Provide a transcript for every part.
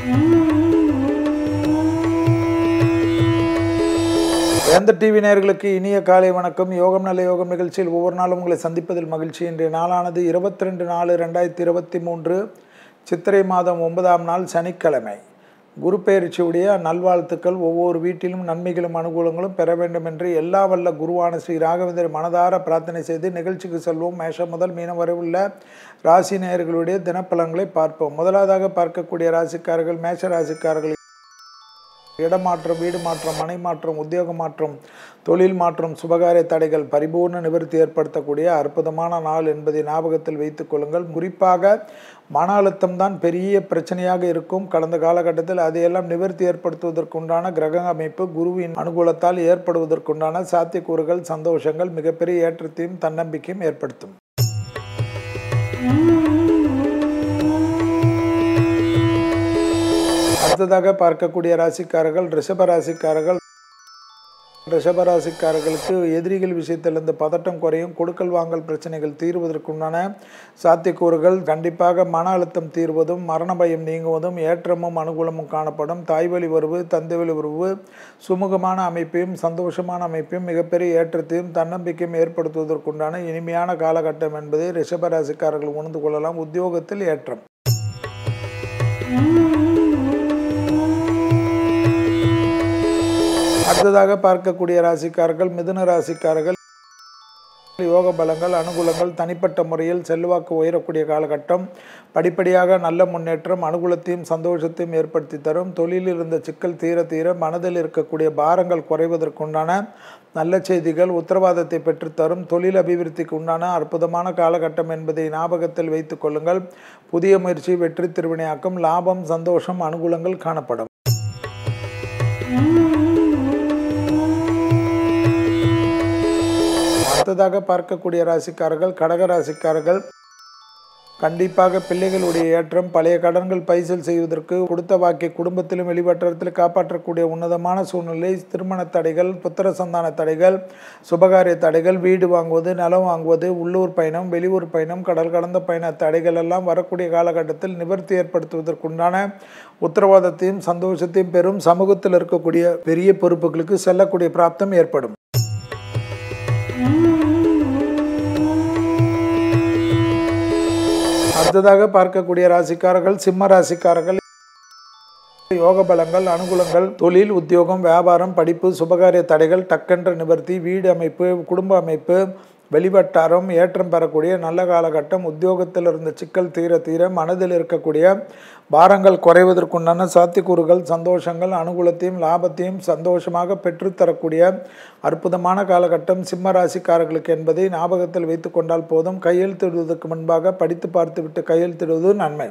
எந்த டிவி நேயர்களுக்கு இனிய காலை வணக்கம் யோகம் நல்ல யோகம் நிகழ்ச்சியில் ஒவ்வொரு நாளும் உங்களை சந்திப்பதில் மகிழ்ச்சி இன்றைய நாளானது இருபத்தி ரெண்டு நாலு ரெண்டாயிரத்தி இருபத்தி மூன்று சித்திரை மாதம் ஒன்பதாம் நாள் சனிக்கிழமை குரு பெயர்ச்சியுடைய நல்வாழ்த்துக்கள் ஒவ்வொரு வீட்டிலும் நன்மைகளும் அனுகூலங்களும் பெற வேண்டும் என்று எல்லா வல்ல குருவான ஸ்ரீ ராகவேந்தர் மனதார பிரார்த்தனை செய்து நிகழ்ச்சிக்கு செல்வோம் மேஷம் முதல் மீனம் வரை உள்ள ராசி நேயர்களுடைய தினப்பலன்களை பார்ப்போம் முதலாவதாக பார்க்கக்கூடிய ராசிக்காரர்கள் மேஷ ராசிக்காரர்கள் இடமாற்றம் வீடு மாற்றம் மனை மாற்றம் உத்தியோக மாற்றம் தொழில் மாற்றம் சுபகாரிய தடைகள் பரிபூர்ண நிவர்த்தி ஏற்படுத்தக்கூடிய அற்புதமான நாள் என்பதை ஞாபகத்தில் வைத்துக் கொள்ளுங்கள் குறிப்பாக மன அழுத்தம் தான் பெரிய பிரச்சனையாக இருக்கும் கடந்த காலகட்டத்தில் அதையெல்லாம் நிவர்த்தி ஏற்படுத்துவதற்குண்டான கிரக அமைப்பு குருவின் அனுகூலத்தால் ஏற்படுவதற்குண்டான சாத்தியக்கூறுகள் சந்தோஷங்கள் மிகப்பெரிய ஏற்றத்தையும் தன்னம்பிக்கையும் ஏற்படுத்தும் அடுத்ததாக பார்க்கக்கூடிய ராசிக்காரர்கள் ரிஷப ராசிக்காரர்கள் ரிஷப ராசிக்காரர்களுக்கு எதிரிகள் விஷயத்தில் இந்த பதட்டம் குறையும் கொடுக்கல் வாங்கல் பிரச்சனைகள் தீர்வதற்குண்டான சாத்தியக்கூறுகள் கண்டிப்பாக மன அழுத்தம் தீர்வதும் மரண பயம் நீங்குவதும் ஏற்றமும் அனுகூலமும் காணப்படும் தாய்வழி உறவு தந்தை வழி உறவு சுமூகமான அமைப்பையும் சந்தோஷமான அமைப்பையும் மிகப்பெரிய ஏற்றத்தையும் தன்னம்பிக்கையும் ஏற்படுத்துவதற்குண்டான இனிமையான காலகட்டம் என்பதை ரிஷப ராசிக்காரர்கள் உணர்ந்து கொள்ளலாம் உத்தியோகத்தில் ஏற்றம் அடுத்ததாக பார்க்கக்கூடிய ராசிக்காரர்கள் மிதுன ராசிக்காரர்கள் யோக பலங்கள் அனுகூலங்கள் தனிப்பட்ட முறையில் செல்வாக்கு உயரக்கூடிய காலகட்டம் படிப்படியாக நல்ல முன்னேற்றம் அனுகூலத்தையும் சந்தோஷத்தையும் ஏற்படுத்தி தரும் தொழிலில் இருந்த சிக்கல் தீர தீர மனதில் இருக்கக்கூடிய பாரங்கள் குறைவதற்குண்டான நல்ல செய்திகள் உத்தரவாதத்தை பெற்றுத்தரும் தொழில் அபிவிருத்திக்கு உண்டான அற்புதமான காலகட்டம் என்பதை ஞாபகத்தில் வைத்துக் கொள்ளுங்கள் புதிய முயற்சி வெற்றி திருவினையாக்கும் லாபம் சந்தோஷம் அனுகூலங்கள் காணப்படும் அடுத்ததாக பார்க்கக்கூடிய ராசிக்காரர்கள் கடக ராசிக்காரர்கள் கண்டிப்பாக பிள்ளைகளுடைய ஏற்றம் பழைய கடன்கள் பைசல் செய்வதற்கு கொடுத்த வாக்கை குடும்பத்திலும் வெளிவட்டாரத்தில் காப்பாற்றக்கூடிய உன்னதமான சூழ்நிலை திருமண தடைகள் புத்திர சந்தான தடைகள் சுபகாரிய தடைகள் வீடு வாங்குவது நிலம் வாங்குவது உள்ளூர் பயணம் வெளியூர் பயணம் கடல் கடந்த பயண தடைகள் எல்லாம் வரக்கூடிய காலகட்டத்தில் நிவர்த்தி ஏற்படுத்துவதற்குண்டான உத்தரவாதத்தையும் சந்தோஷத்தையும் பெறும் சமூகத்தில் இருக்கக்கூடிய பெரிய பொறுப்புகளுக்கு செல்லக்கூடிய பிராப்தம் ஏற்படும் அடுத்ததாக பார்க்கக்கூடிய ராசிக்காரர்கள் சிம்ம ராசிக்காரர்கள் யோக பலங்கள் அனுகூலங்கள் தொழில் உத்தியோகம் வியாபாரம் படிப்பு சுபகாரிய தடைகள் டக்கென்ற நிவர்த்தி வீடு அமைப்பு குடும்ப அமைப்பு வெளிவட்டாரம் ஏற்றம் பெறக்கூடிய நல்ல காலகட்டம் உத்தியோகத்தில் இருந்த சிக்கல் தீர தீர மனதில் இருக்கக்கூடிய பாரங்கள் குறைவதற்குண்டான சாத்தியக்கூறுகள் சந்தோஷங்கள் அனுகூலத்தையும் லாபத்தையும் சந்தோஷமாக பெற்றுத்தரக்கூடிய அற்புதமான காலகட்டம் சிம்ம ராசிக்காரர்களுக்கு என்பதை ஞாபகத்தில் வைத்து கொண்டால் போதும் கையெழுத்திடுவதற்கு முன்பாக படித்து பார்த்துவிட்டு கையெழுத்திடுவது நன்மை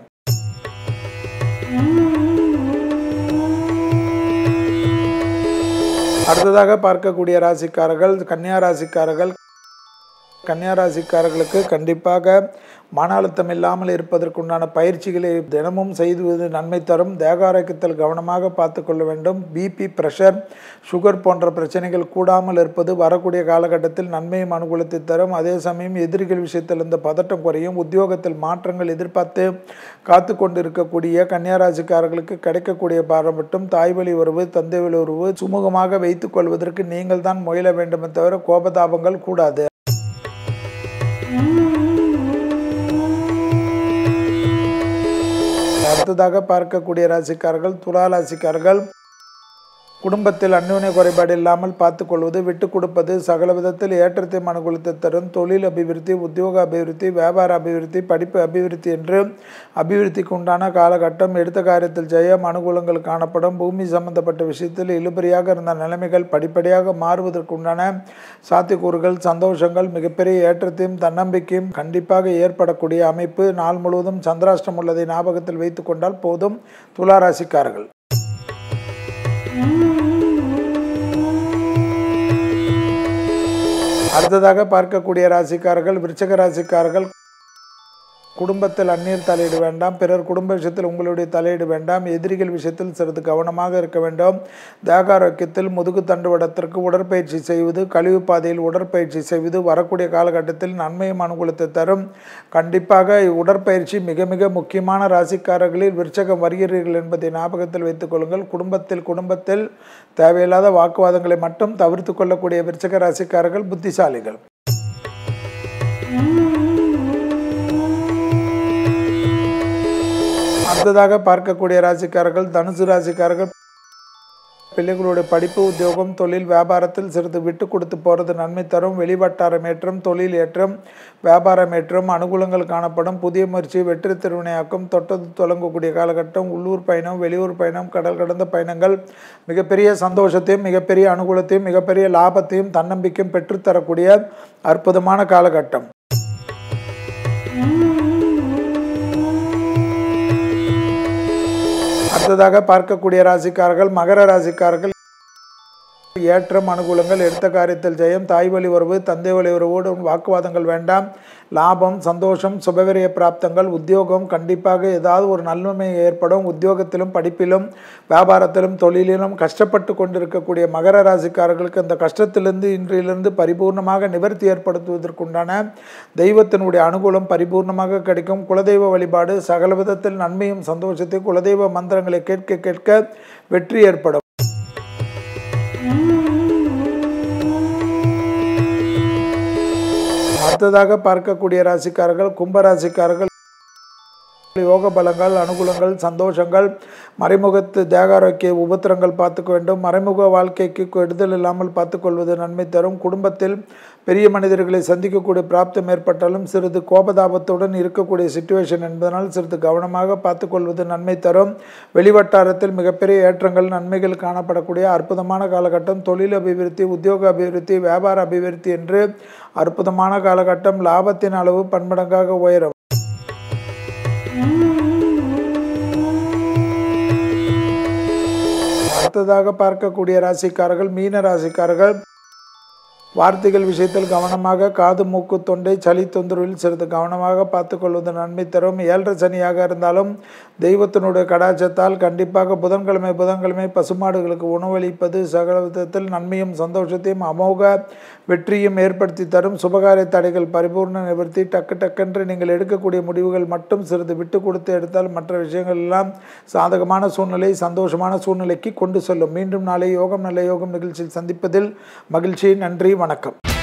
அடுத்ததாக பார்க்கக்கூடிய ராசிக்காரர்கள் கன்னியா ராசிக்காரர்கள் கன்னியாராசிக்காரர்களுக்கு கண்டிப்பாக மன அழுத்தம் இல்லாமல் இருப்பதற்குண்டான பயிற்சிகளை தினமும் செய்துவது நன்மை தரும் தேக ஆரோக்கியத்தில் கவனமாக பார்த்து கொள்ள வேண்டும் பிபி ப்ரெஷர் சுகர் போன்ற பிரச்சனைகள் கூடாமல் இருப்பது வரக்கூடிய காலகட்டத்தில் நன்மையும் அனுகூலத்தை தரும் அதே சமயம் எதிரிகள் விஷயத்தில் இந்த பதட்டம் குறையும் உத்தியோகத்தில் மாற்றங்கள் எதிர்பார்த்து காத்து கொண்டு இருக்கக்கூடிய கன்னியாராசிக்காரர்களுக்கு கிடைக்கக்கூடிய பாரம் மட்டும் தாய்வழி உறவு தந்தை வழி உறவு சுமூகமாக வைத்துக் கொள்வதற்கு நீங்கள் தான் முயல வேண்டுமே தவிர கோபதாபங்கள் கூடாது அடுத்ததாக பார்க்கக்கூடிய ராசிக்காரர்கள் துலா ராசிக்காரர்கள் குடும்பத்தில் அந்யோன்ய குறைபாடு இல்லாமல் பார்த்து கொள்வது விட்டு கொடுப்பது சகல விதத்தில் ஏற்றத்தை அனுகூலத்தை தரும் தொழில் அபிவிருத்தி உத்தியோக அபிவிருத்தி வியாபார அபிவிருத்தி படிப்பு அபிவிருத்தி என்று அபிவிருத்திக்கு உண்டான காலகட்டம் எடுத்த காரியத்தில் ஜெயம் அனுகூலங்கள் காணப்படும் பூமி சம்பந்தப்பட்ட விஷயத்தில் இழுபறியாக இருந்த நிலைமைகள் படிப்படியாக மாறுவதற்கு உண்டான சாத்தியக்கூறுகள் சந்தோஷங்கள் மிகப்பெரிய ஏற்றத்தையும் தன்னம்பிக்கையும் கண்டிப்பாக ஏற்படக்கூடிய அமைப்பு நாள் முழுவதும் சந்திராஷ்டம் உள்ளதை ஞாபகத்தில் வைத்து கொண்டால் போதும் துளாராசிக்காரர்கள் அடுத்ததாக பார்க்கக்கூடிய ராசிக்காரர்கள் விருச்சக ராசிக்காரர்கள் குடும்பத்தில் அந்நியர் தலையீடு வேண்டாம் பிறர் குடும்ப விஷயத்தில் உங்களுடைய தலையீடு வேண்டாம் எதிரிகள் விஷயத்தில் சிறிது கவனமாக இருக்க வேண்டும் தேகாரோக்கியத்தில் முதுகு தண்டுவடத்திற்கு உடற்பயிற்சி செய்வது கழிவு பாதையில் உடற்பயிற்சி செய்வது வரக்கூடிய காலகட்டத்தில் நன்மையும் அனுகூலத்தை தரும் கண்டிப்பாக உடற்பயிற்சி மிக மிக முக்கியமான ராசிக்காரர்களில் விருச்சகம் வருகிறீர்கள் என்பதை ஞாபகத்தில் வைத்துக் கொள்ளுங்கள் குடும்பத்தில் குடும்பத்தில் தேவையில்லாத வாக்குவாதங்களை மட்டும் தவிர்த்து கொள்ளக்கூடிய விருச்சக ராசிக்காரர்கள் புத்திசாலிகள் அடுத்ததாக பார்க்கக்கூடிய ராசிக்காரர்கள் தனுசு ராசிக்காரர்கள் பிள்ளைகளுடைய படிப்பு உத்தியோகம் தொழில் வியாபாரத்தில் சிறிது விட்டு கொடுத்து போகிறது நன்மை தரும் வெளிவட்டாரம் ஏற்றம் தொழில் ஏற்றம் வியாபாரம் ஏற்றம் அனுகூலங்கள் காணப்படும் புதிய முயற்சி வெற்றி திருவினையாக்கும் தொட்டது தொடங்கக்கூடிய காலகட்டம் உள்ளூர் பயணம் வெளியூர் பயணம் கடல் கடந்த பயணங்கள் மிகப்பெரிய சந்தோஷத்தையும் மிகப்பெரிய அனுகூலத்தையும் மிகப்பெரிய லாபத்தையும் தன்னம்பிக்கையும் பெற்றுத்தரக்கூடிய அற்புதமான காலகட்டம் அடுத்ததாக பார்க்கக்கூடிய ராசிக்காரர்கள் மகர ராசிக்காரர்கள் ஏற்றம் அனுகூலங்கள் எடுத்த காரியத்தில் ஜெயம் தாய் வழி உறவு தந்தை வழி உறவோடு வாக்குவாதங்கள் வேண்டாம் லாபம் சந்தோஷம் சுபவிரிய பிராப்தங்கள் உத்தியோகம் கண்டிப்பாக ஏதாவது ஒரு நன்மை ஏற்படும் உத்தியோகத்திலும் படிப்பிலும் வியாபாரத்திலும் தொழிலிலும் கஷ்டப்பட்டு கொண்டிருக்கக்கூடிய மகர ராசிக்காரர்களுக்கு அந்த கஷ்டத்திலிருந்து இன்றிலிருந்து பரிபூர்ணமாக நிவர்த்தி ஏற்படுத்துவதற்குண்டான தெய்வத்தினுடைய அனுகூலம் பரிபூர்ணமாக கிடைக்கும் குலதெய்வ வழிபாடு சகல விதத்தில் நன்மையும் சந்தோஷத்தை குலதெய்வ மந்திரங்களை கேட்க கேட்க வெற்றி ஏற்படும் அடுத்ததாக பார்க்கக்கூடிய ராசிக்காரர்கள் கும்ப ராசிக்காரர்கள் யோக பலங்கள் அனுகூலங்கள் சந்தோஷங்கள் மறைமுகத்து தேகாரோக்கிய உபத்திரங்கள் பார்த்துக்க வேண்டும் மறைமுக வாழ்க்கைக்கு கெடுதல் இல்லாமல் பார்த்துக்கொள்வது நன்மை தரும் குடும்பத்தில் பெரிய மனிதர்களை சந்திக்கக்கூடிய பிராப்தம் ஏற்பட்டாலும் சிறிது கோபதாபத்துடன் இருக்கக்கூடிய சுச்சுவேஷன் என்பதனால் சிறிது கவனமாக பார்த்துக்கொள்வது நன்மை தரும் வெளிவட்டாரத்தில் மிகப்பெரிய ஏற்றங்கள் நன்மைகள் காணப்படக்கூடிய அற்புதமான காலகட்டம் தொழில் அபிவிருத்தி உத்தியோக அபிவிருத்தி வியாபார அபிவிருத்தி என்று அற்புதமான காலகட்டம் லாபத்தின் அளவு பன்மடங்காக உயரும் அடுத்ததாக பார்க்கக்கூடிய ராசிக்காரர்கள் மீன ராசிக்காரர்கள் வார்த்தைகள் விஷயத்தில் கவனமாக காது மூக்கு தொண்டை சளி தொந்தரவில் சிறிது கவனமாக பார்த்துக்கொள்வது நன்மை தரும் ஏழரை சனியாக இருந்தாலும் தெய்வத்தினுடைய கடாச்சத்தால் கண்டிப்பாக புதன்கிழமை புதன்கிழமை பசுமாடுகளுக்கு உணவளிப்பது சகல விதத்தில் நன்மையும் சந்தோஷத்தையும் அமோக வெற்றியும் ஏற்படுத்தி தரும் சுபகாரிய தடைகள் பரிபூர்ண நிவர்த்தி டக்கு டக்கென்று நீங்கள் எடுக்கக்கூடிய முடிவுகள் மட்டும் சிறிது விட்டு கொடுத்து எடுத்தால் மற்ற விஷயங்கள் எல்லாம் சாதகமான சூழ்நிலை சந்தோஷமான சூழ்நிலைக்கு கொண்டு செல்லும் மீண்டும் நாளை யோகம் நல்ல யோகம் நிகழ்ச்சியில் சந்திப்பதில் மகிழ்ச்சி நன்றி வணக்கம்